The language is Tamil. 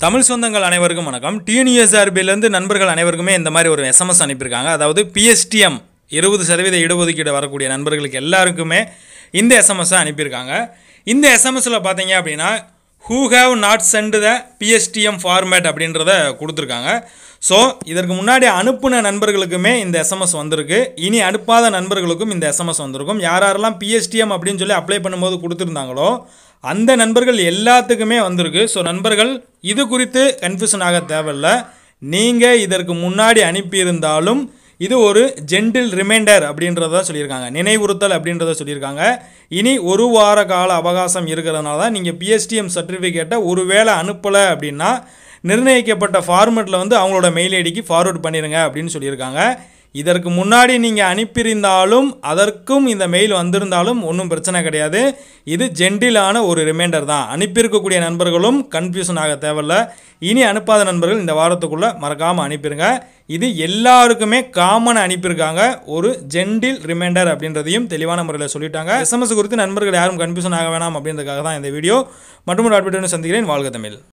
தமிழ் சொந்தங்கள் அனைவருக்கும் வணக்கம் டிஎன்யூஎஸ்ஆர்பிலேருந்து நண்பர்கள் அனைவருக்குமே இந்த மாதிரி ஒரு எஸ்எம்எஸ் அனுப்பியிருக்காங்க அதாவது பிஎஸ்டிஎம் இருபது சதவீத இடஒதுக்கீடு வரக்கூடிய நண்பர்களுக்கு எல்லாருக்குமே இந்த எஸ்எம்எஸ்ஸை அனுப்பியிருக்காங்க இந்த எஸ்எம்எஸில் பார்த்தீங்க அப்படின்னா who have not sent the PSTM format அப்படின்றத கொடுத்துருக்காங்க ஸோ இதற்கு முன்னாடி அனுப்புன நண்பர்களுக்குமே இந்த எஸ்எம்எஸ் வந்திருக்கு இனி அனுப்பாத நண்பர்களுக்கும் இந்த எஸ்எம்எஸ் வந்திருக்கும் யார் யாரெல்லாம் பிஎஸ்டிஎம் அப்படின்னு சொல்லி அப்ளை பண்ணும்போது கொடுத்துருந்தாங்களோ அந்த நண்பர்கள் எல்லாத்துக்குமே வந்திருக்கு ஸோ நண்பர்கள் இது குறித்து கன்ஃபியூஷன் ஆக தேவையில்ல நீங்கள் இதற்கு முன்னாடி அனுப்பியிருந்தாலும் இது ஒரு ஜென்டில் ரிமைண்டர் அப்படின்றத சொல்லியிருக்காங்க நினைவுறுத்தல் அப்படின்றத சொல்லியிருக்காங்க இனி ஒரு வார கால அவகாசம் இருக்கிறதுனால தான் நீங்கள் பிஎஸ்டிஎம் சர்டிஃபிகேட்டை ஒருவேளை அனுப்பலை அப்படின்னா நிர்ணயிக்கப்பட்ட ஃபார்மெட்டில் வந்து அவங்களோட மெயில் ஐடிக்கு ஃபார்வர்ட் பண்ணிடுங்க அப்படின்னு சொல்லியிருக்காங்க இதற்கு முன்னாடி நீங்கள் அனுப்பியிருந்தாலும் அதற்கும் இந்த மெயில் வந்திருந்தாலும் ஒன்றும் பிரச்சனை கிடையாது இது ஜென்டிலான ஒரு ரிமைண்டர் தான் அனுப்பியிருக்கக்கூடிய நண்பர்களும் கன்ஃபியூஷன் ஆக தேவையில்ல இனி அனுப்பாத நண்பர்கள் இந்த வாரத்துக்குள்ளே மறக்காமல் அனுப்பிடுங்க இது எல்லாருக்குமே காமன் அனுப்பியிருக்காங்க ஒரு ஜென்டில் ரிமைண்டர் அப்படின்றதையும் தெளிவான முறையில் சொல்லிட்டாங்க எஸ்எம்எஸ் குறித்து நண்பர்கள் யாரும் கன்ஃபியூஷன் ஆக வேணாம் அப்படின்றதுக்காக தான் இந்த வீடியோ மற்றும் ஒரு அட்மிட்டை சந்திக்கிறேன் வாழ்க தமிழ்